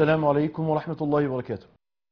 السلام عليكم ورحمة الله وبركاته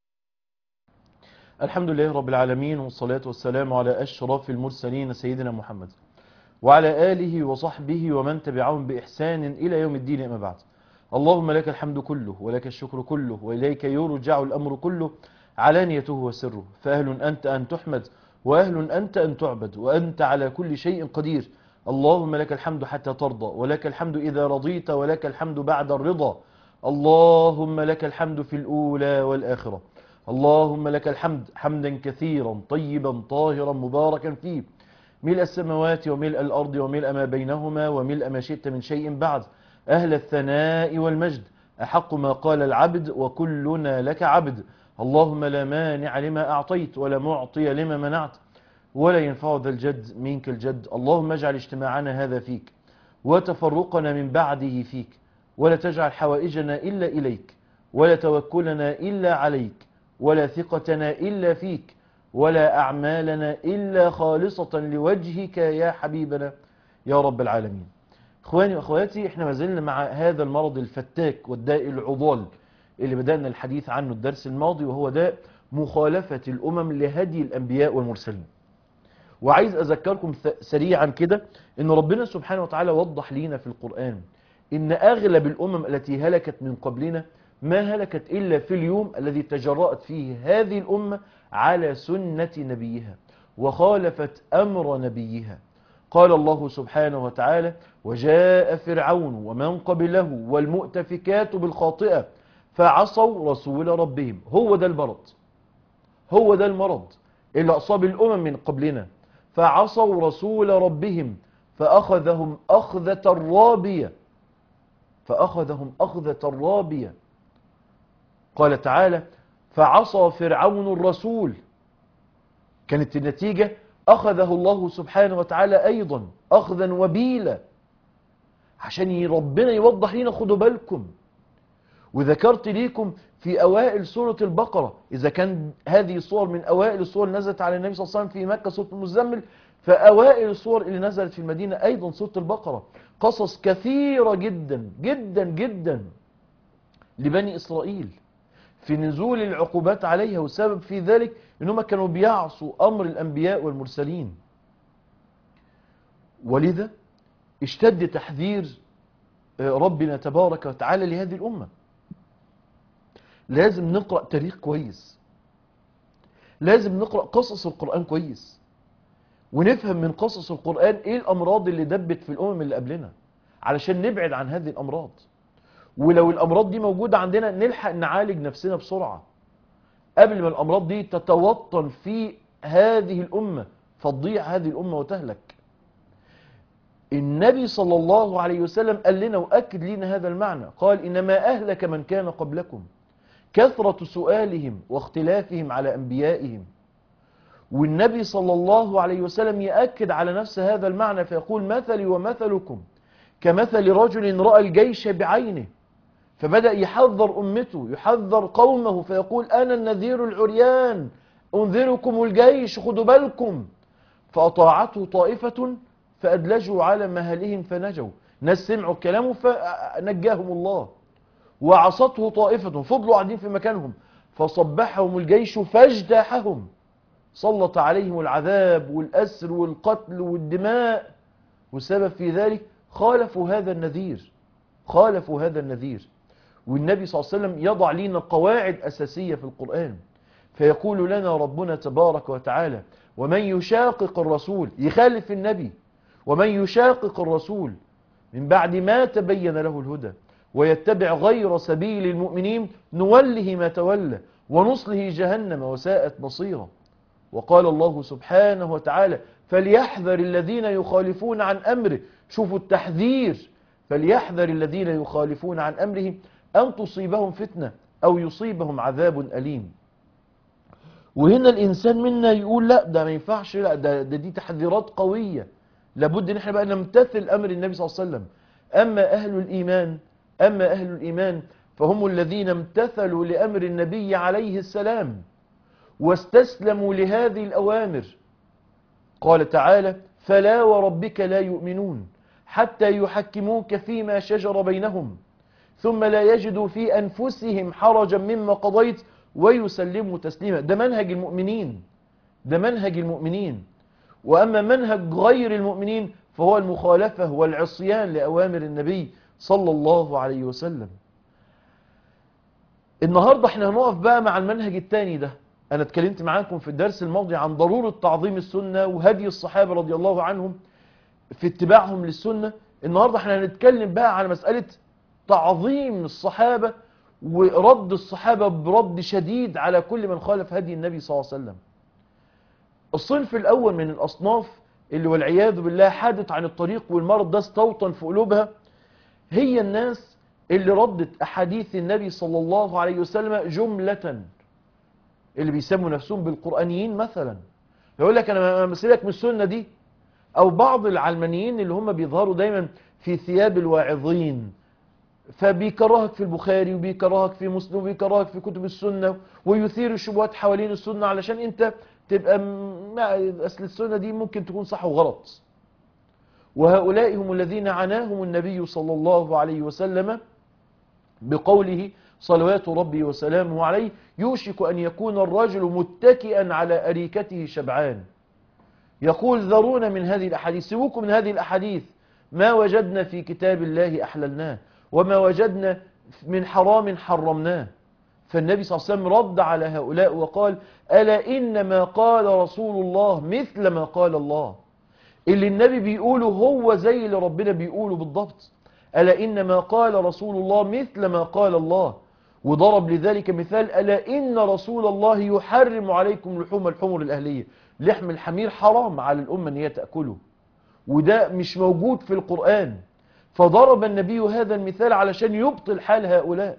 الحمد لله رب العالمين والصلاة والسلام على أشرف المرسلين سيدنا محمد وعلى آله وصحبه ومن تبعهم بإحسان إلى يوم الدين أما بعد اللهم لك الحمد كله ولك الشكر كله وإليك يرجع الأمر كله علانيته وسره فأهل أنت أن تحمد وأهل أنت أن تعبد وأنت على كل شيء قدير اللهم لك الحمد حتى ترضى ولك الحمد إذا رضيت ولك الحمد بعد الرضا اللهم لك الحمد في الأولى والآخرة اللهم لك الحمد حمدا كثيرا طيبا طاهرا مباركا فيه ملء السماوات وملء الأرض وملء ما بينهما وملء ما شئت من شيء بعد أهل الثناء والمجد أحق ما قال العبد وكلنا لك عبد اللهم لا مانع لما أعطيت ولا معطي لما منعت ولا ينفع ذا الجد منك الجد اللهم اجعل اجتماعنا هذا فيك وتفرقنا من بعده فيك ولا تجعل حوائجنا إلا إليك ولا توكلنا إلا عليك ولا ثقتنا إلا فيك ولا أعمالنا إلا خالصة لوجهك يا حبيبنا يا رب العالمين إخواني وأخواتي إحنا ما زلنا مع هذا المرض الفتاك والداء العضال اللي بدأنا الحديث عنه الدرس الماضي وهو داء مخالفة الأمم لهدي الأنبياء والمرسلين وعايز أذكركم سريعا كده إن ربنا سبحانه وتعالى وضح لينا في القرآن إن أغلب الأمم التي هلكت من قبلنا ما هلكت إلا في اليوم الذي تجرأت فيه هذه الأمة على سنة نبيها وخالفت أمر نبيها قال الله سبحانه وتعالى وجاء فرعون ومن قبله والمؤتفكات بالخاطئة فعصوا رسول ربهم هو ده المرض هو ده المرض اللي أصاب الأمم من قبلنا فعصوا رسول ربهم فأخذهم أخذة رابية فأخذهم أخذة رابية قال تعالى فعصى فرعون الرسول كانت النتيجة أخذه الله سبحانه وتعالى أيضا أخذا وبيلا عشان ربنا يوضح لنا خدوا بالكم وذكرت ليكم في أوائل سورة البقرة إذا كان هذه الصور من أوائل الصور نزلت على النبي صلى الله عليه وسلم في مكة سورة المزمل فأوائل الصور اللي نزلت في المدينة أيضا سورة البقرة قصص كثيرة جدا جدا جدا لبني إسرائيل في نزول العقوبات عليها والسبب في ذلك أنهم كانوا بيعصوا أمر الأنبياء والمرسلين ولذا اشتد تحذير ربنا تبارك وتعالى لهذه الأمة لازم نقرأ تاريخ كويس لازم نقرأ قصص القرآن كويس ونفهم من قصص القرآن ايه الأمراض اللي دبت في الأمم اللي قبلنا علشان نبعد عن هذه الأمراض ولو الأمراض دي موجودة عندنا نلحق نعالج نفسنا بسرعة قبل ما الأمراض دي تتوطن في هذه الأمة فتضيع هذه الأمة وتهلك النبي صلى الله عليه وسلم قال لنا وأكد لنا هذا المعنى قال إنما أهلك من كان قبلكم كثرة سؤالهم واختلافهم على أنبيائهم والنبي صلى الله عليه وسلم يأكد على نفس هذا المعنى فيقول مثلي ومثلكم كمثل رجل رأى الجيش بعينه فبدأ يحذر أمته يحذر قومه فيقول أنا النذير العريان أنذركم الجيش خدوا بالكم فأطاعته طائفة فأدلجوا على مهلهم فنجوا ناس سمعوا كلامه فنجاهم الله وعصته طائفة فضلوا قاعدين في مكانهم فصبحهم الجيش فاجتاحهم سلط عليهم العذاب والأسر والقتل والدماء والسبب في ذلك خالفوا هذا النذير خالفوا هذا النذير والنبي صلى الله عليه وسلم يضع لنا قواعد أساسية في القرآن فيقول لنا ربنا تبارك وتعالى ومن يشاقق الرسول يخالف النبي ومن يشاقق الرسول من بعد ما تبين له الهدى ويتبع غير سبيل المؤمنين نوله ما تولى ونصله جهنم وساءت مصيرا وقال الله سبحانه وتعالى فليحذر الذين يخالفون عن أمره شوفوا التحذير فليحذر الذين يخالفون عن أمره أن تصيبهم فتنة أو يصيبهم عذاب أليم وهنا الإنسان منا يقول لا ده ما ينفعش لا ده, ده دي تحذيرات قوية لابد ان احنا بقى نمتثل أمر النبي صلى الله عليه وسلم أما أهل الإيمان أما أهل الإيمان فهم الذين امتثلوا لأمر النبي عليه السلام واستسلموا لهذه الأوامر قال تعالى فلا وربك لا يؤمنون حتى يحكموك فيما شجر بينهم ثم لا يجدوا في أنفسهم حرجا مما قضيت ويسلموا تسليما ده منهج المؤمنين ده منهج المؤمنين وأما منهج غير المؤمنين فهو المخالفة والعصيان لأوامر النبي صلى الله عليه وسلم النهاردة احنا هنقف بقى مع المنهج التاني ده أنا اتكلمت معاكم في الدرس الماضي عن ضرورة تعظيم السنة وهدي الصحابة رضي الله عنهم في اتباعهم للسنة النهاردة احنا هنتكلم بقى على مسألة تعظيم الصحابة ورد الصحابة برد شديد على كل من خالف هدي النبي صلى الله عليه وسلم الصنف الأول من الأصناف اللي والعياذ بالله حادت عن الطريق والمرض ده استوطن في قلوبها هي الناس اللي ردت أحاديث النبي صلى الله عليه وسلم جملة اللي بيسموا نفسهم بالقرآنيين مثلا يقول لك أنا مسيلك من السنة دي أو بعض العلمانيين اللي هم بيظهروا دايما في ثياب الواعظين فبيكرهك في البخاري وبيكرهك في مسلم وبيكرهك في كتب السنة ويثير الشبهات حوالين السنة علشان انت تبقى ما أصل السنة دي ممكن تكون صح وغلط وهؤلاء هم الذين عناهم النبي صلى الله عليه وسلم بقوله صلوات ربي وسلامه عليه يوشك أن يكون الرجل متكئا على أريكته شبعان يقول ذرونا من هذه الأحاديث سيبوكم من هذه الأحاديث ما وجدنا في كتاب الله أحللناه وما وجدنا من حرام حرمناه فالنبي صلى الله عليه وسلم رد على هؤلاء وقال ألا إنما قال رسول الله مثل ما قال الله اللي النبي بيقوله هو زي اللي ربنا بيقوله بالضبط ألا إنما قال رسول الله مثل ما قال الله وضرب لذلك مثال ألا إن رسول الله يحرم عليكم لحوم الحمر الأهلية لحم الحمير حرام على الأمة أن هي تأكله وده مش موجود في القرآن فضرب النبي هذا المثال علشان يبطل حال هؤلاء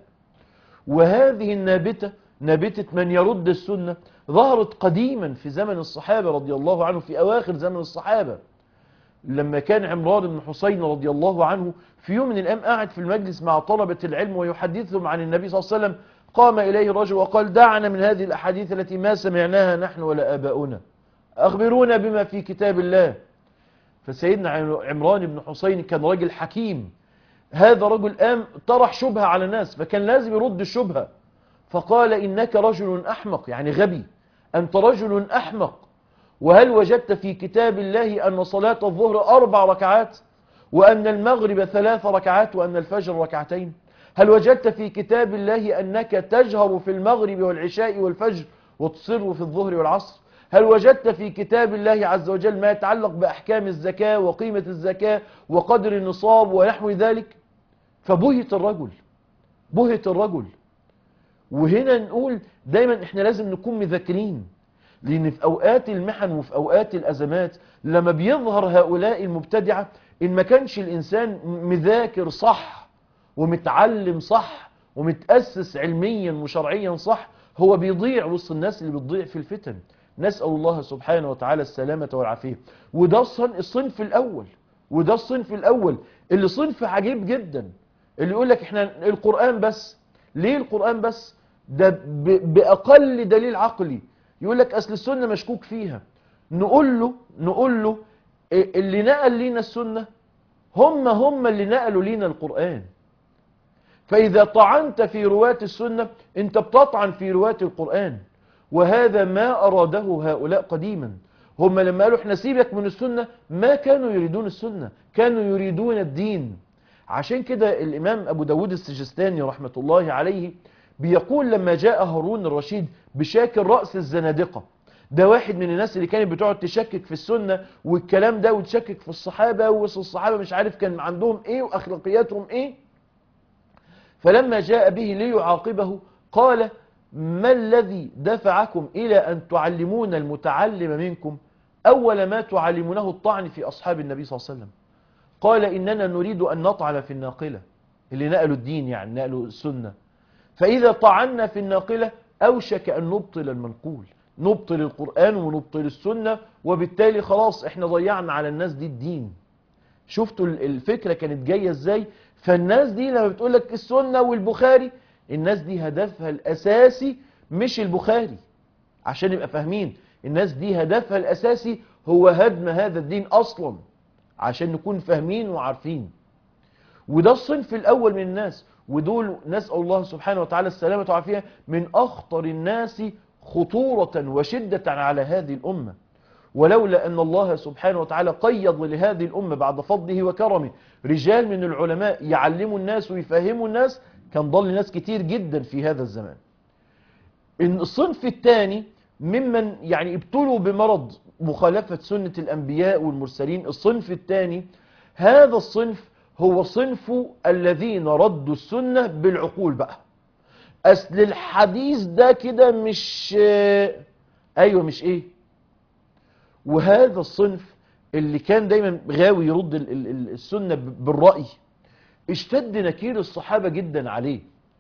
وهذه النابتة نابتة من يرد السنة ظهرت قديما في زمن الصحابة رضي الله عنه في أواخر زمن الصحابة لما كان عمران بن حسين رضي الله عنه في يوم من الأيام قاعد في المجلس مع طلبة العلم ويحدثهم عن النبي صلى الله عليه وسلم قام إليه رجل وقال دعنا من هذه الأحاديث التي ما سمعناها نحن ولا آباؤنا أخبرونا بما في كتاب الله فسيدنا عمران بن حسين كان راجل حكيم هذا رجل قام طرح شبهة على الناس فكان لازم يرد الشبهة فقال إنك رجل أحمق يعني غبي أنت رجل أحمق وهل وجدت في كتاب الله أن صلاة الظهر أربع ركعات وأن المغرب ثلاث ركعات وأن الفجر ركعتين هل وجدت في كتاب الله أنك تجهر في المغرب والعشاء والفجر وتصر في الظهر والعصر هل وجدت في كتاب الله عز وجل ما يتعلق بأحكام الزكاة وقيمة الزكاة وقدر النصاب ونحو ذلك فبهت الرجل بهت الرجل وهنا نقول دايما احنا لازم نكون مذاكرين لان في اوقات المحن وفي اوقات الازمات لما بيظهر هؤلاء المبتدعة ان ما كانش الانسان مذاكر صح ومتعلم صح ومتأسس علميا وشرعيا صح هو بيضيع وسط الناس اللي بتضيع في الفتن نسأل الله سبحانه وتعالى السلامة والعافية وده الصنف الأول وده الصنف الأول اللي صنف عجيب جدا اللي يقول لك احنا القرآن بس ليه القرآن بس ده بأقل دليل عقلي يقول لك أصل السنة مشكوك فيها نقول له نقول له اللي نقل لينا السنة هم هم اللي نقلوا لينا القرآن فإذا طعنت في رواة السنة انت بتطعن في رواة القرآن وهذا ما أراده هؤلاء قديما هم لما قالوا احنا سيبك من السنة ما كانوا يريدون السنة كانوا يريدون الدين عشان كده الإمام أبو داود السجستاني رحمة الله عليه بيقول لما جاء هارون الرشيد بشاكل رأس الزنادقة ده واحد من الناس اللي كانت بتقعد تشكك في السنة والكلام ده وتشكك في الصحابة والصحابة مش عارف كان عندهم ايه واخلاقياتهم ايه فلما جاء به ليعاقبه قال ما الذي دفعكم إلى أن تعلمون المتعلم منكم أول ما تعلمونه الطعن في أصحاب النبي صلى الله عليه وسلم قال إننا نريد أن نطعن في الناقلة اللي نقلوا الدين يعني نقلوا السنة فإذا طعنا في الناقلة أوشك أن نبطل المنقول نبطل القرآن ونبطل السنة وبالتالي خلاص احنا ضيعنا على الناس دي الدين شفتوا الفكرة كانت جاية ازاي فالناس دي لما بتقول لك السنة والبخاري الناس دي هدفها الأساسي مش البخاري عشان نبقى فاهمين الناس دي هدفها الأساسي هو هدم هذا الدين أصلا عشان نكون فاهمين وعارفين وده الصنف الأول من الناس ودول نسأل الله سبحانه وتعالى السلامة والعافية من أخطر الناس خطورة وشدة على هذه الأمة ولولا أن الله سبحانه وتعالى قيض لهذه الأمة بعد فضله وكرمه رجال من العلماء يعلموا الناس ويفهموا الناس كان ضل ناس كتير جدا في هذا الزمان الصنف الثاني ممن يعني ابتلوا بمرض مخالفة سنة الأنبياء والمرسلين الصنف الثاني هذا الصنف هو صنف الذين ردوا السنة بالعقول بقى أصل الحديث ده كده مش أيوة مش إيه وهذا الصنف اللي كان دايما غاوي يرد السنة بالرأي اشتد نكير الصحابة جدا عليه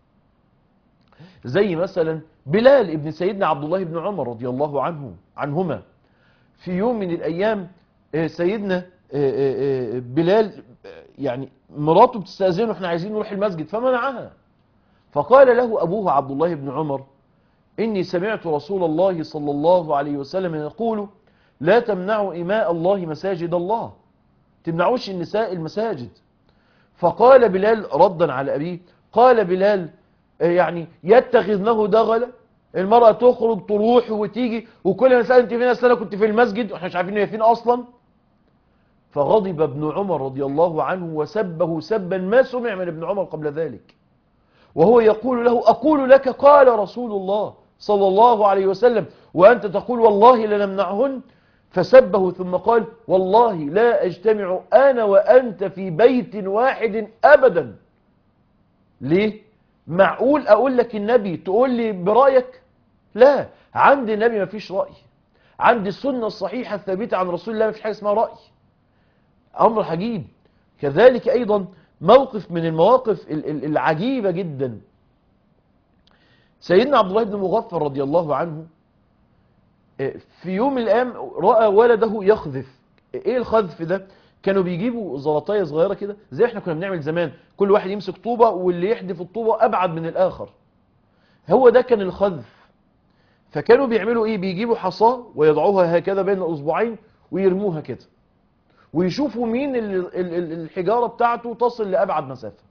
زي مثلا بلال ابن سيدنا عبد الله بن عمر رضي الله عنه عنهما في يوم من الأيام سيدنا بلال يعني مراته بتستأذنه احنا عايزين نروح المسجد فمنعها فقال له أبوه عبد الله بن عمر إني سمعت رسول الله صلى الله عليه وسلم يقول لا تمنعوا إماء الله مساجد الله تمنعوش النساء المساجد فقال بلال ردا على أبيه قال بلال يعني يتخذنه دغلا المرأة تخرج تروح وتيجي وكل ما سأل انت فين أصلا كنت في المسجد واحنا مش عارفين هي فين أصلا فغضب ابن عمر رضي الله عنه وسبه سبا ما سمع من ابن عمر قبل ذلك وهو يقول له أقول لك قال رسول الله صلى الله عليه وسلم وأنت تقول والله لنمنعهن فسبه ثم قال والله لا أجتمع أنا وأنت في بيت واحد أبدا ليه؟ معقول أقول لك النبي تقول لي برأيك لا عند النبي ما فيش رأي عند السنة الصحيحة الثابتة عن رسول الله ما فيش حاجة اسمها رأي أمر عجيب كذلك أيضا موقف من المواقف العجيبة جدا سيدنا عبد الله بن مغفر رضي الله عنه في يوم من الأيام رأى ولده يخذف ايه الخذف ده كانوا بيجيبوا زلطايه صغيره كده زي احنا كنا بنعمل زمان كل واحد يمسك طوبه واللي يحدف الطوبه ابعد من الاخر هو ده كان الخذف فكانوا بيعملوا ايه بيجيبوا حصاه ويضعوها هكذا بين الاصبعين ويرموها كده ويشوفوا مين الحجاره بتاعته تصل لابعد مسافه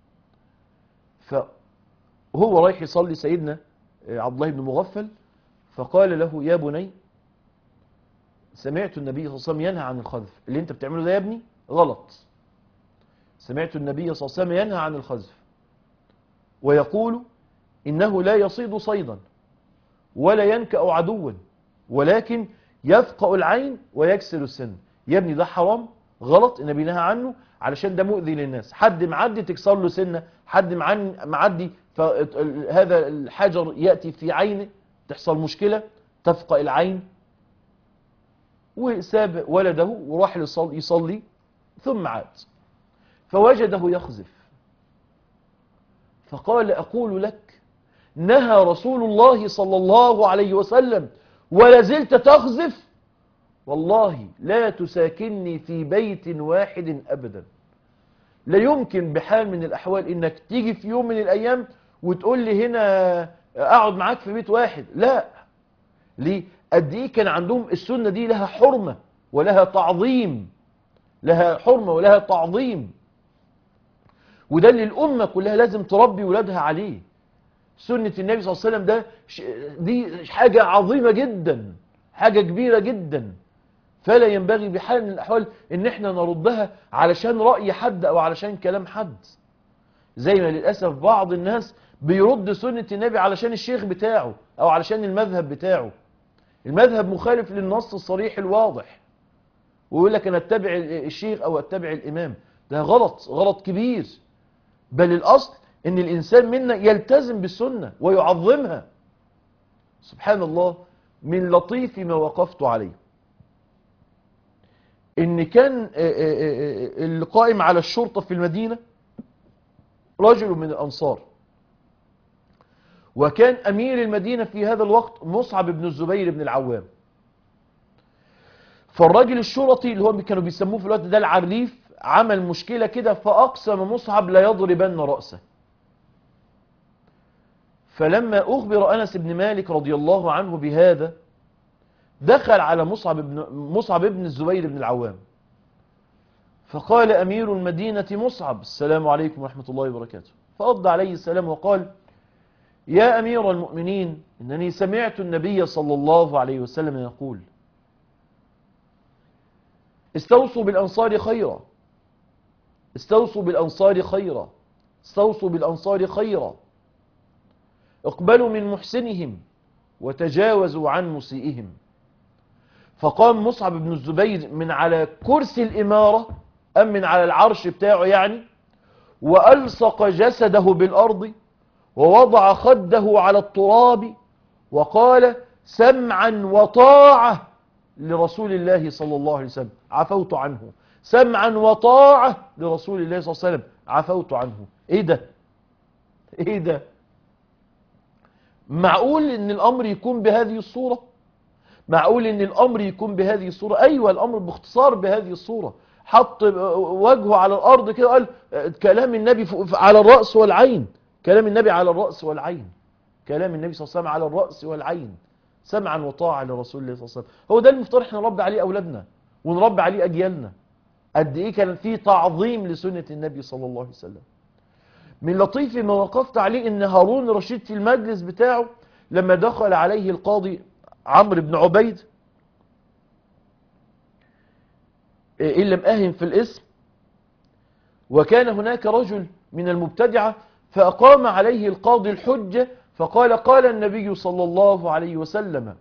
فهو رايح يصلي سيدنا عبد الله بن مغفل فقال له يا بني سمعت النبي صلى الله عليه وسلم ينهى عن الخذف اللي انت بتعمله ده يا ابني غلط سمعت النبي صلى الله عليه وسلم ينهى عن الخذف ويقول إنه لا يصيد صيدا ولا ينكأ عدوا ولكن يفقأ العين ويكسر السن يا ابني ده حرام غلط النبي نهى عنه علشان ده مؤذي للناس حد معدي تكسر له سنة حد معدي فهذا الحجر يأتي في عينه تحصل مشكلة تفقأ العين وساب ولده وراح يصلي ثم عاد فوجده يخزف فقال أقول لك نهى رسول الله صلى الله عليه وسلم ولا زلت تخزف والله لا تساكنني في بيت واحد أبدا لا يمكن بحال من الأحوال إنك تيجي في يوم من الأيام وتقول لي هنا أقعد معاك في بيت واحد لا ليه قد ايه كان عندهم السنة دي لها حرمة ولها تعظيم لها حرمة ولها تعظيم وده اللي الأمة كلها لازم تربي ولادها عليه سنة النبي صلى الله عليه وسلم ده دي حاجة عظيمة جدا حاجة كبيرة جدا فلا ينبغي بحال من الأحوال ان احنا نردها علشان رأي حد او علشان كلام حد زي ما للأسف بعض الناس بيرد سنة النبي علشان الشيخ بتاعه او علشان المذهب بتاعه المذهب مخالف للنص الصريح الواضح ويقول لك انا اتبع الشيخ او اتبع الامام ده غلط غلط كبير بل الاصل ان الانسان منا يلتزم بالسنة ويعظمها سبحان الله من لطيف ما وقفت عليه ان كان القائم على الشرطة في المدينة رجل من الانصار وكان أمير المدينة في هذا الوقت مصعب بن الزبير بن العوام فالراجل الشرطي اللي هو كانوا بيسموه في الوقت ده العريف عمل مشكلة كده فأقسم مصعب لا يضربن رأسه فلما أخبر أنس بن مالك رضي الله عنه بهذا دخل على مصعب بن, مصعب بن الزبير بن العوام فقال أمير المدينة مصعب السلام عليكم ورحمة الله وبركاته فرد عليه السلام وقال يا أمير المؤمنين إنني سمعت النبي صلى الله عليه وسلم يقول استوصوا بالأنصار خيرا استوصوا بالأنصار خيرا استوصوا بالأنصار خيرا اقبلوا من محسنهم وتجاوزوا عن مسيئهم فقام مصعب بن الزبير من على كرسي الإمارة أم من على العرش بتاعه يعني وألصق جسده بالأرض ووضع خده على التراب وقال سمعا وطاعة لرسول الله صلى الله عليه وسلم عفوت عنه سمعا وطاعة لرسول الله صلى الله عليه وسلم عفوت عنه ايه ده ايه ده معقول ان الامر يكون بهذه الصورة معقول ان الامر يكون بهذه الصورة ايوه الامر باختصار بهذه الصورة حط وجهه على الارض كده قال كلام النبي على الرأس والعين كلام النبي على الرأس والعين كلام النبي صلى الله عليه وسلم على الرأس والعين سمعا وطاعة لرسول الله صلى الله عليه وسلم هو ده المفترض احنا نربي عليه اولادنا ونربي عليه اجيالنا قد ايه كان في تعظيم لسنة النبي صلى الله عليه وسلم من لطيف ما وقفت عليه ان هارون رشيد في المجلس بتاعه لما دخل عليه القاضي عمرو بن عبيد إن لم أهن في الاسم وكان هناك رجل من المبتدعة فأقام عليه القاضي الحجة فقال قال النبي صلى الله عليه وسلم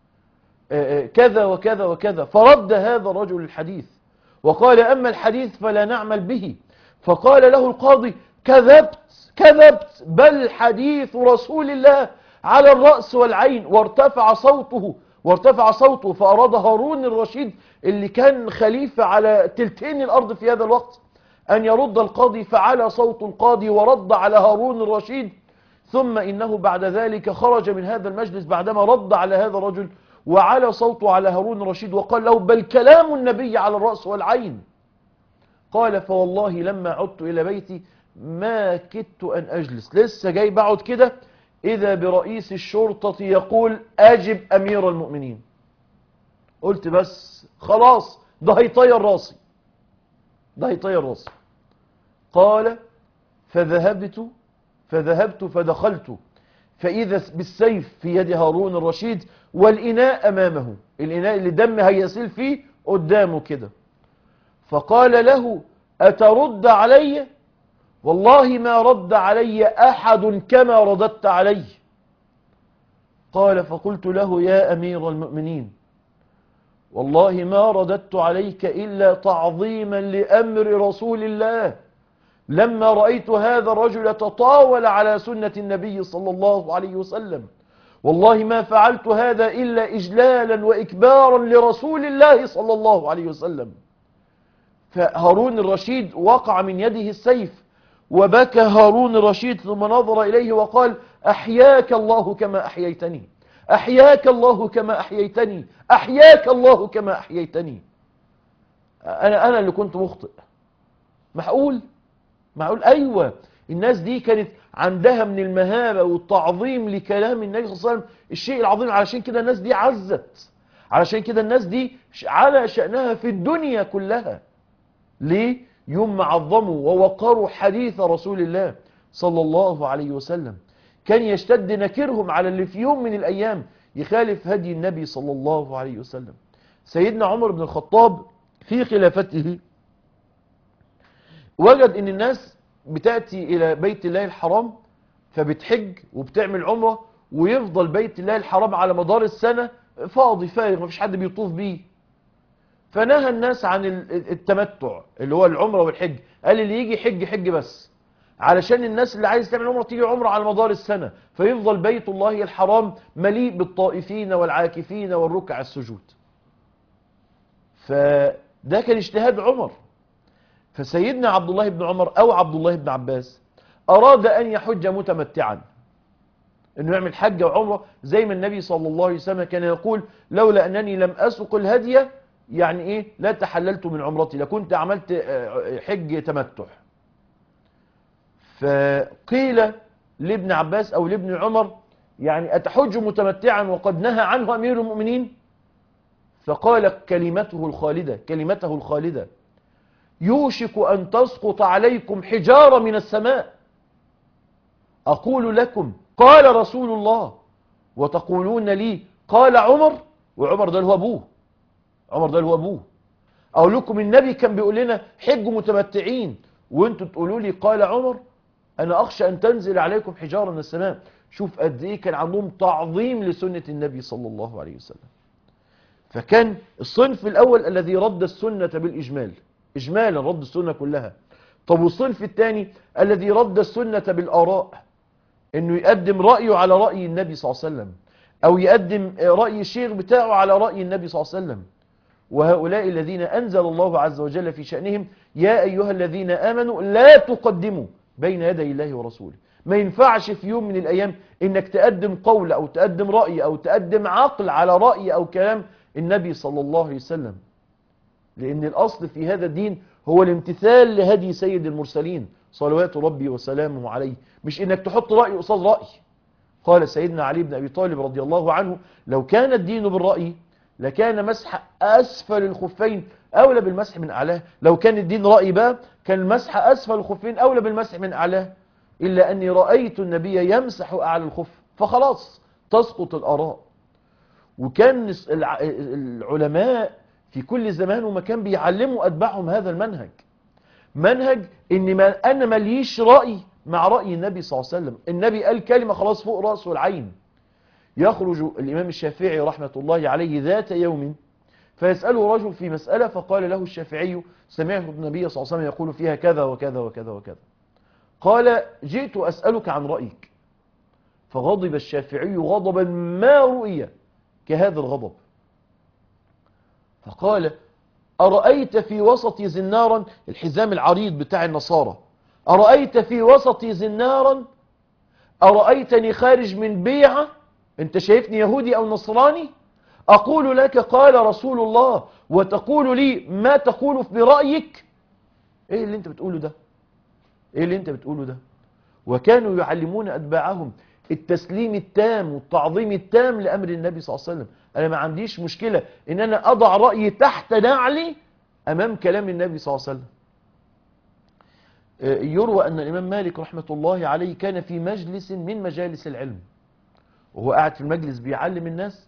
كذا وكذا وكذا فرد هذا الرجل الحديث وقال أما الحديث فلا نعمل به فقال له القاضي كذبت كذبت بل حديث رسول الله على الرأس والعين وارتفع صوته وارتفع صوته فأراد هارون الرشيد اللي كان خليفة على تلتين الأرض في هذا الوقت أن يرد القاضي فعلى صوت القاضي ورد على هارون الرشيد ثم إنه بعد ذلك خرج من هذا المجلس بعدما رد على هذا الرجل وعلى صوته على هارون الرشيد وقال له بل كلام النبي على الرأس والعين قال فوالله لما عدت إلى بيتي ما كدت أن أجلس لسه جاي بقعد كده إذا برئيس الشرطة يقول أجب أمير المؤمنين قلت بس خلاص ده هيطير راسي ده هيطير راسي قال فذهبت فذهبت فدخلت فإذا بالسيف في يد هارون الرشيد والإناء أمامه الإناء اللي دم هيسيل فيه قدامه كده فقال له أترد علي والله ما رد علي أحد كما رددت علي قال فقلت له يا أمير المؤمنين والله ما رددت عليك إلا تعظيما لأمر رسول الله لما رأيت هذا الرجل تطاول على سنة النبي صلى الله عليه وسلم والله ما فعلت هذا إلا إجلالا وإكبارا لرسول الله صلى الله عليه وسلم فهارون الرشيد وقع من يده السيف وبكى هارون الرشيد ثم نظر إليه وقال أحياك الله كما أحييتني أحياك الله كما أحييتني أحياك الله كما أحييتني أنا, أنا اللي كنت مخطئ معقول معقول أيوة الناس دي كانت عندها من المهابة والتعظيم لكلام النبي صلى الله عليه وسلم الشيء العظيم علشان كده الناس دي عزت علشان كده الناس دي على شأنها في الدنيا كلها ليه يوم ما عظموا ووقروا حديث رسول الله صلى الله عليه وسلم كان يشتد نكرهم على اللي في يوم من الأيام يخالف هدي النبي صلى الله عليه وسلم سيدنا عمر بن الخطاب في خلافته وجد ان الناس بتأتي الى بيت الله الحرام فبتحج وبتعمل عمرة ويفضل بيت الله الحرام على مدار السنة فاضي فارغ مفيش حد بيطوف بيه فنهى الناس عن التمتع اللي هو العمرة والحج قال اللي يجي حج حج بس علشان الناس اللي عايز تعمل عمرة تيجي عمرة على مدار السنة فيفضل بيت الله الحرام مليء بالطائفين والعاكفين والركع السجود فده كان اجتهاد عمر فسيدنا عبد الله بن عمر أو عبد الله بن عباس أراد أن يحج متمتعا أنه يعمل حج وعمرة زي ما النبي صلى الله عليه وسلم كان يقول لولا أنني لم أسق الهدي يعني إيه لا تحللت من عمرتي لكنت عملت حج تمتع فقيل لابن عباس أو لابن عمر يعني أتحج متمتعا وقد نهى عنه أمير المؤمنين فقال كلمته الخالدة كلمته الخالدة يوشك أن تسقط عليكم حجارة من السماء أقول لكم قال رسول الله وتقولون لي قال عمر وعمر ده اللي هو أبوه عمر ده اللي هو أبوه أقول لكم النبي كان بيقول لنا حجوا متمتعين وانتوا تقولوا لي قال عمر أنا أخشى أن تنزل عليكم حجارة من السماء شوف قد إيه كان عندهم تعظيم لسنة النبي صلى الله عليه وسلم فكان الصنف الأول الذي رد السنة بالإجمال إجمالا رد السنة كلها طب والصنف الثاني الذي رد السنة بالآراء انه يقدم رأيه على رأي النبي صلى الله عليه وسلم او يقدم رأي الشيخ بتاعه على رأي النبي صلى الله عليه وسلم وهؤلاء الذين أنزل الله عز وجل في شأنهم يا أيها الذين آمنوا لا تقدموا بين يدي الله ورسوله ما ينفعش في يوم من الأيام انك تقدم قول او تقدم رأي او تقدم عقل على رأي او كلام النبي صلى الله عليه وسلم لأن الأصل في هذا الدين هو الامتثال لهدي سيد المرسلين صلوات ربي وسلامه عليه مش انك تحط رأي قصاد رأي قال سيدنا علي بن أبي طالب رضي الله عنه لو كان الدين بالرأي لكان مسح أسفل الخفين أولى بالمسح من أعلاه لو كان الدين رأي بقى كان المسح أسفل الخفين أولى بالمسح من أعلاه إلا أني رأيت النبي يمسح أعلى الخف فخلاص تسقط الآراء وكان العلماء في كل زمان ومكان بيعلموا أتباعهم هذا المنهج منهج ان ما انا ماليش رأي مع رأي النبي صلى الله عليه وسلم النبي قال كلمة خلاص فوق رأسه العين يخرج الإمام الشافعي رحمة الله عليه ذات يوم فيسأله رجل في مسألة فقال له الشافعي سمعت النبي صلى الله عليه وسلم يقول فيها كذا وكذا وكذا وكذا قال جئت أسألك عن رأيك فغضب الشافعي غضبا ما رؤي كهذا الغضب فقال أرأيت في وسط زنارا الحزام العريض بتاع النصارى أرأيت في وسط زنارا أرأيتني خارج من بيعة أنت شايفني يهودي أو نصراني أقول لك قال رسول الله وتقول لي ما تقول برأيك إيه اللي أنت بتقوله ده إيه اللي أنت بتقوله ده وكانوا يعلمون أتباعهم التسليم التام والتعظيم التام لأمر النبي صلى الله عليه وسلم أنا ما عنديش مشكلة إن أنا أضع رأيي تحت نعلي أمام كلام النبي صلى الله عليه وسلم يروى أن الإمام مالك رحمة الله عليه كان في مجلس من مجالس العلم وهو قاعد في المجلس بيعلم الناس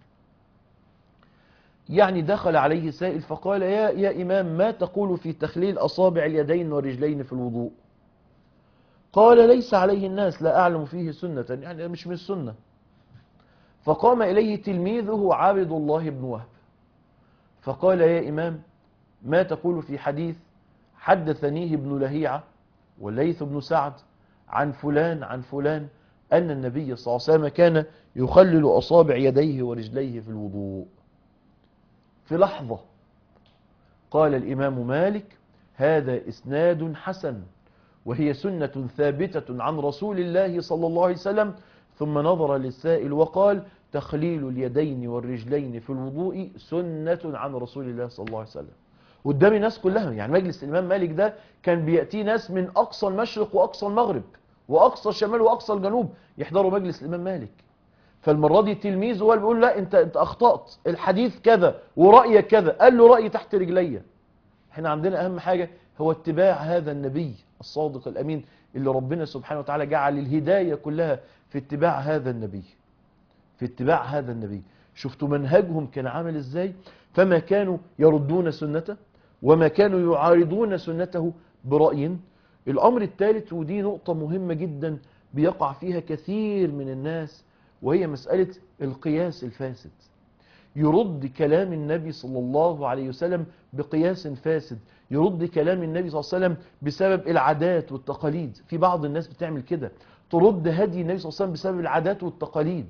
يعني دخل عليه سائل فقال يا, يا إمام ما تقول في تخليل أصابع اليدين والرجلين في الوضوء قال ليس عليه الناس لا أعلم فيه سنة يعني مش من السنة فقام إليه تلميذه عابد الله بن وهب فقال يا إمام ما تقول في حديث حدثنيه ابن لهيعة والليث بن سعد عن فلان عن فلان أن النبي صلى الله عليه وسلم كان يخلل أصابع يديه ورجليه في الوضوء في لحظة قال الإمام مالك هذا إسناد حسن وهي سنة ثابتة عن رسول الله صلى الله عليه وسلم ثم نظر للسائل وقال تخليل اليدين والرجلين في الوضوء سنة عن رسول الله صلى الله عليه وسلم قدام الناس كلها يعني مجلس الإمام مالك ده كان بيأتي ناس من أقصى المشرق وأقصى المغرب وأقصى الشمال وأقصى الجنوب يحضروا مجلس الإمام مالك فالمرة دي تلميذه هو اللي بيقول لا انت انت اخطأت الحديث كذا ورأيك كذا قال له رأيي تحت رجليا احنا عندنا اهم حاجة هو اتباع هذا النبي الصادق الامين اللي ربنا سبحانه وتعالى جعل الهداية كلها في اتباع هذا النبي في اتباع هذا النبي شفتوا منهجهم كان عامل ازاي فما كانوا يردون سنته وما كانوا يعارضون سنته برأي الامر الثالث ودي نقطة مهمة جدا بيقع فيها كثير من الناس وهي مسألة القياس الفاسد يرد كلام النبي صلى الله عليه وسلم بقياس فاسد يرد كلام النبي صلى الله عليه وسلم بسبب العادات والتقاليد في بعض الناس بتعمل كده ترد هدي النبي صلى الله عليه وسلم بسبب العادات والتقاليد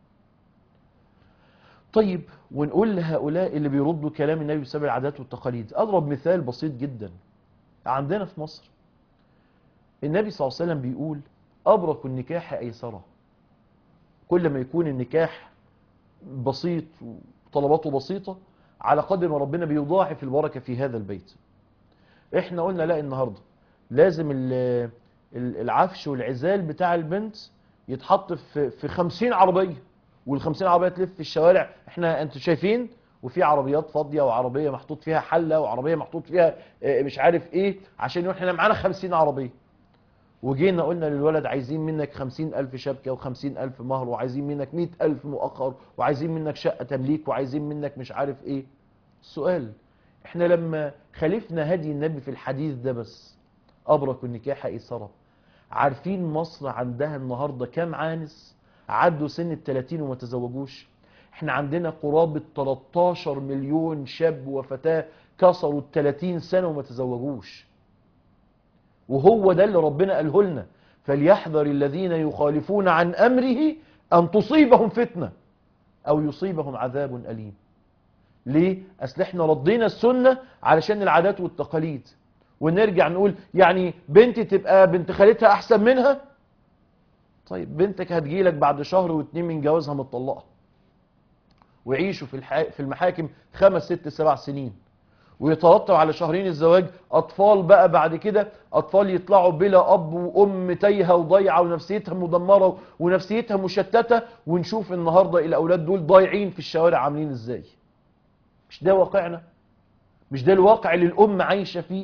طيب ونقول لهؤلاء اللي بيردوا كلام النبي بسبب العادات والتقاليد أضرب مثال بسيط جدا عندنا في مصر النبي صلى الله عليه وسلم بيقول أبرك النكاح أيسره كل ما يكون النكاح بسيط وطلباته بسيطة على قدر ما ربنا بيضاعف البركة في هذا البيت احنا قلنا لا النهاردة لازم العفش والعزال بتاع البنت يتحط في في 50 عربية وال50 عربية تلف في الشوارع احنا انتوا شايفين وفي عربيات فاضيه وعربيه محطوط فيها حله وعربيه محطوط فيها آه، مش عارف ايه عشان يقول احنا معانا 50 عربيه وجينا قلنا للولد عايزين منك خمسين ألف شبكة وخمسين ألف مهر وعايزين منك مئة ألف مؤخر وعايزين منك شقة تمليك وعايزين منك مش عارف ايه السؤال احنا لما خالفنا هدي النبي في الحديث ده بس أبرك النكاح إيسرة عارفين مصر عندها النهاردة كام عانس عدوا سن التلاتين وما تزوجوش احنا عندنا قرابة 13 مليون شاب وفتاة كسروا التلاتين سنة وما تزوجوش وهو ده اللي ربنا قاله لنا فليحذر الذين يخالفون عن أمره أن تصيبهم فتنة أو يصيبهم عذاب أليم ليه؟ أصل احنا ردينا السنة علشان العادات والتقاليد ونرجع نقول يعني بنتي تبقى بنت خالتها أحسن منها طيب بنتك هتجيلك بعد شهر واتنين من جوازها متطلقة ويعيشوا في الح... في المحاكم خمس ست سبع سنين ويترتب على شهرين الزواج اطفال بقى بعد كده اطفال يطلعوا بلا اب وام تايهه وضايعه ونفسيتها مدمره ونفسيتها مشتته ونشوف النهارده الاولاد دول ضايعين في الشوارع عاملين ازاي مش ده واقعنا مش ده الواقع اللي الام عايشه فيه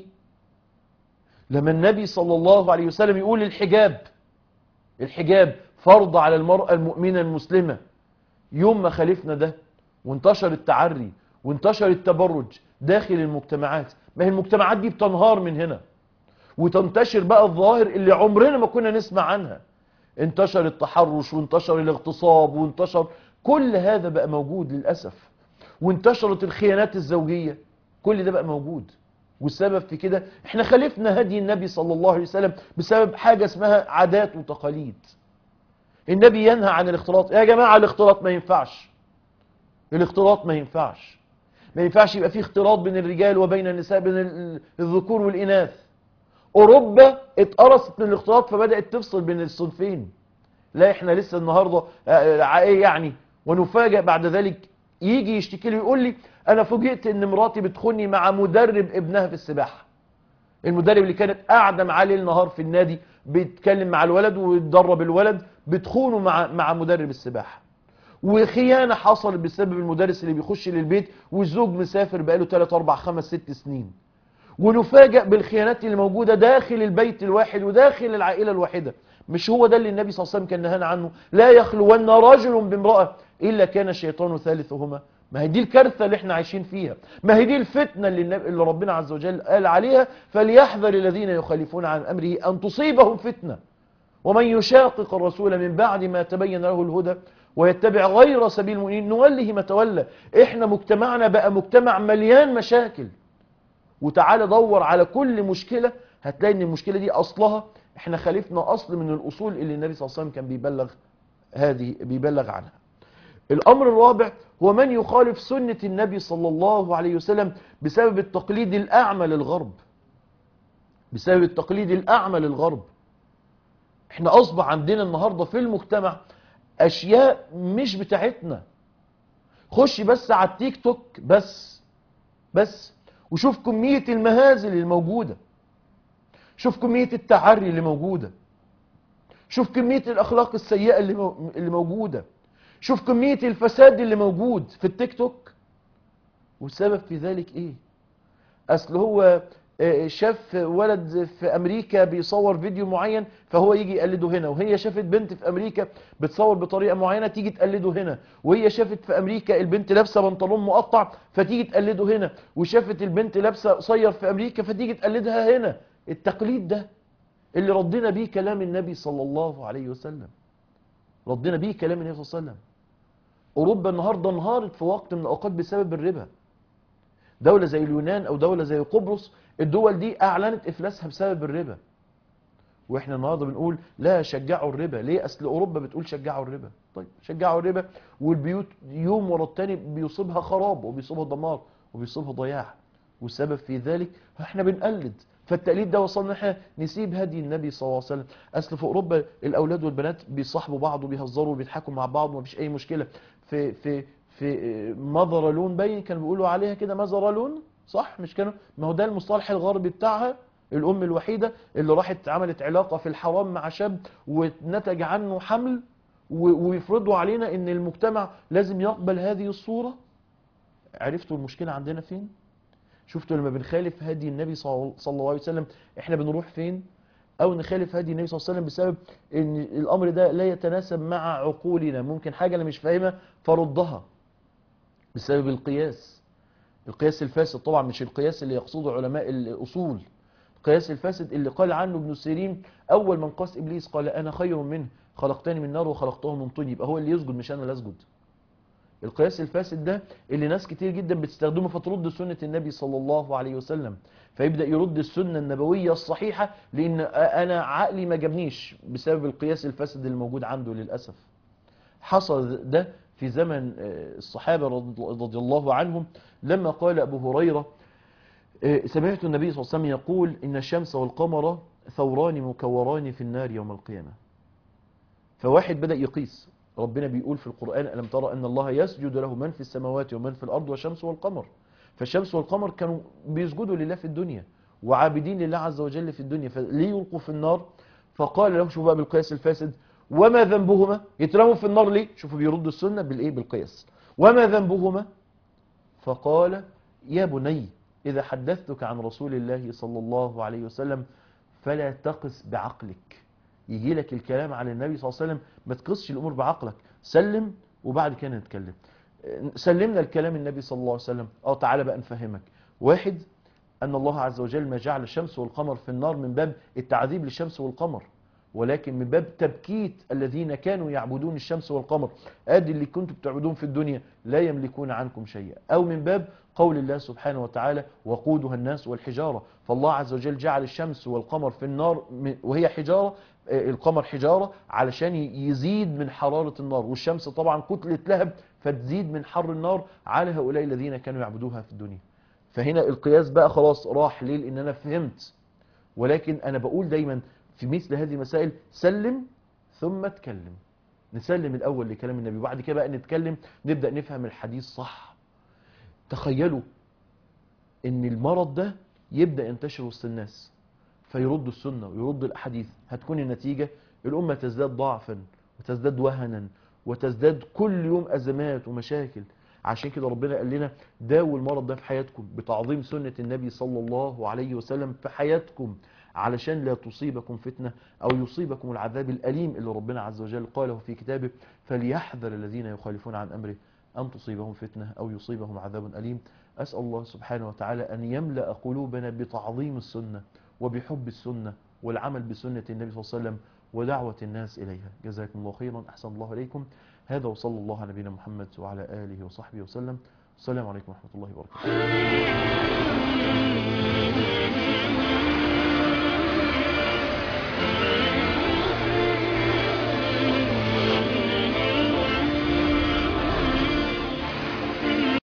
لما النبي صلى الله عليه وسلم يقول الحجاب الحجاب فرض على المرأة المؤمنة المسلمة يوم ما خالفنا ده وانتشر التعري وانتشر التبرج داخل المجتمعات ما هي المجتمعات دي بتنهار من هنا وتنتشر بقى الظواهر اللي عمرنا ما كنا نسمع عنها انتشر التحرش وانتشر الاغتصاب وانتشر كل هذا بقى موجود للأسف وانتشرت الخيانات الزوجية كل ده بقى موجود والسبب في كده احنا خالفنا هدي النبي صلى الله عليه وسلم بسبب حاجة اسمها عادات وتقاليد النبي ينهى عن الاختلاط يا جماعة الاختلاط ما ينفعش الاختلاط ما ينفعش ما ينفعش يبقى فيه اختلاط بين الرجال وبين النساء بين ال- الذكور والإناث أوروبا اتقرصت من الاختلاط فبدأت تفصل بين الصنفين لا احنا لسه النهاردة آه، آه، ايه يعني ونفاجأ بعد ذلك يجي يشتكي لي ويقول لي انا فوجئت ان مراتي بتخوني مع مدرب ابنها في السباحة المدرب اللي كانت قاعدة معاه ليل نهار في النادي بيتكلم مع الولد ويتدرب الولد بتخونه مع مع مدرب السباحة وخيانة حصلت بسبب المدرس اللي بيخش للبيت والزوج مسافر بقاله 3 4 5 6 سنين ونفاجأ بالخيانات اللي موجودة داخل البيت الواحد وداخل العائلة الواحدة مش هو ده اللي النبي صلى الله عليه وسلم كان نهانا عنه لا يخلون رجل بامرأة إلا كان الشيطان ثالثهما ما هي دي الكارثة اللي احنا عايشين فيها ما هي دي الفتنة اللي, النبي اللي ربنا عز وجل قال عليها فليحذر الذين يخالفون عن أمره أن تصيبهم فتنة ومن يشاقق الرسول من بعد ما تبين له الهدى ويتبع غير سبيل المؤمنين نوله ما تولى احنا مجتمعنا بقى مجتمع مليان مشاكل وتعالى دور على كل مشكلة هتلاقي ان المشكلة دي اصلها احنا خالفنا اصل من الاصول اللي النبي صلى الله عليه وسلم كان بيبلغ هذه بيبلغ عنها الامر الرابع هو من يخالف سنة النبي صلى الله عليه وسلم بسبب التقليد الاعمى للغرب بسبب التقليد الاعمى للغرب احنا اصبح عندنا النهاردة في المجتمع اشياء مش بتاعتنا خش بس على التيك توك بس بس وشوف كمية المهازل الموجودة شوف كمية التعري اللي موجودة شوف كمية الأخلاق السيئة اللي مو- اللي موجودة شوف كمية الفساد اللي موجود في التيك توك والسبب في ذلك ايه اصل هو آه، شاف ولد في امريكا بيصور فيديو معين فهو يجي يقلده هنا وهي شافت بنت في امريكا بتصور بطريقه معينه تيجي تقلده هنا وهي شافت في امريكا البنت لابسه بنطلون مقطع فتيجي تقلده هنا وشافت البنت لابسه قصير في امريكا فتيجي تقلدها هنا التقليد ده اللي ردنا بيه كلام النبي صلى الله عليه وسلم ردنا بيه كلام النبي صلى الله عليه وسلم اوروبا النهارده انهارت في وقت من الاوقات بسبب الربا دولة زي اليونان او دولة زي قبرص الدول دي اعلنت افلاسها بسبب الربا واحنا النهارده بنقول لا شجعوا الربا ليه اصل اوروبا بتقول شجعوا الربا طيب شجعوا الربا والبيوت يوم ورا التاني بيصيبها خراب وبيصيبها دمار وبيصيبها ضياع والسبب في ذلك احنا بنقلد فالتقليد ده وصلنا احنا نسيب هدي النبي صلى الله عليه وسلم اصل في اوروبا الاولاد والبنات بيصاحبوا بعض وبيهزروا وبيضحكوا مع بعض ومفيش اي مشكله في في في مذر لون باين كانوا بيقولوا عليها كده مذر لون صح مش كانوا ما هو ده المصطلح الغربي بتاعها الام الوحيده اللي راحت عملت علاقه في الحرام مع شاب ونتج عنه حمل و- ويفرضوا علينا ان المجتمع لازم يقبل هذه الصوره عرفتوا المشكلة عندنا فين شفتوا لما بنخالف هدي النبي صلى صلى الله عليه وسلم احنا بنروح فين او نخالف هدي النبي صلى الله عليه وسلم بسبب ان الامر ده لا يتناسب مع عقولنا ممكن حاجة انا مش فاهمها فردها بسبب القياس القياس الفاسد طبعا مش القياس اللي يقصده علماء الاصول القياس الفاسد اللي قال عنه ابن سيرين اول من قاس ابليس قال انا خير منه خلقتني من نار وخلقته من طين يبقى هو اللي يسجد مش انا اللي اسجد القياس الفاسد ده اللي ناس كتير جدا بتستخدمه فترد سنة النبي صلى الله عليه وسلم فيبدأ يرد السنة النبوية الصحيحة لأن أنا عقلي ما جابنيش بسبب القياس الفاسد اللي موجود عنده للأسف حصل ده في زمن الصحابة رضي الله عنهم لما قال أبو هريرة سمعت النبي صلى الله عليه وسلم يقول إن الشمس والقمر ثوران مكوران في النار يوم القيامة فواحد بدأ يقيس ربنا بيقول في القرآن ألم ترى أن الله يسجد له من في السماوات ومن في الأرض والشمس والقمر فالشمس والقمر كانوا بيسجدوا لله في الدنيا وعابدين لله عز وجل في الدنيا فليه يلقوا في النار فقال له شوفوا بقى بالقياس الفاسد وما ذنبهما يترموا في النار ليه شوفوا بيردوا السنة بالايه بالقياس وما ذنبهما فقال يا بني إذا حدثتك عن رسول الله صلى الله عليه وسلم فلا تقس بعقلك يجي لك الكلام عن النبي صلى الله عليه وسلم ما تقصش الأمور بعقلك سلم وبعد كده نتكلم سلمنا الكلام النبي صلى الله عليه وسلم اه تعالى بقى نفهمك واحد أن الله عز وجل ما جعل الشمس والقمر في النار من باب التعذيب للشمس والقمر ولكن من باب تبكيت الذين كانوا يعبدون الشمس والقمر ادي اللي كنتم بتعبدون في الدنيا لا يملكون عنكم شيئا او من باب قول الله سبحانه وتعالى وقودها الناس والحجارة فالله عز وجل جعل الشمس والقمر في النار وهي حجارة القمر حجارة علشان يزيد من حرارة النار والشمس طبعا كتلة لهب فتزيد من حر النار على هؤلاء الذين كانوا يعبدوها في الدنيا فهنا القياس بقى خلاص راح ليه لان انا فهمت ولكن انا بقول دايما في مثل هذه المسائل سلم ثم اتكلم نسلم الاول لكلام النبي وبعد كده بقى نتكلم نبدأ نفهم الحديث صح تخيلوا ان المرض ده يبدأ ينتشر وسط الناس فيرد السنة ويرد الأحاديث هتكون النتيجة الأمة تزداد ضعفا وتزداد وهنا وتزداد كل يوم أزمات ومشاكل عشان كده ربنا قال لنا داووا المرض ده في حياتكم بتعظيم سنة النبي صلى الله عليه وسلم في حياتكم علشان لا تصيبكم فتنة أو يصيبكم العذاب الأليم اللي ربنا عز وجل قاله في كتابه فليحذر الذين يخالفون عن أمره أن تصيبهم فتنة أو يصيبهم عذاب أليم أسأل الله سبحانه وتعالى أن يملأ قلوبنا بتعظيم السنة وبحب السنة والعمل بسنة النبي صلى الله عليه وسلم ودعوة الناس إليها جزاكم الله خيرا أحسن الله إليكم هذا وصلى الله على نبينا محمد وعلى آله وصحبه وسلم السلام عليكم ورحمة الله وبركاته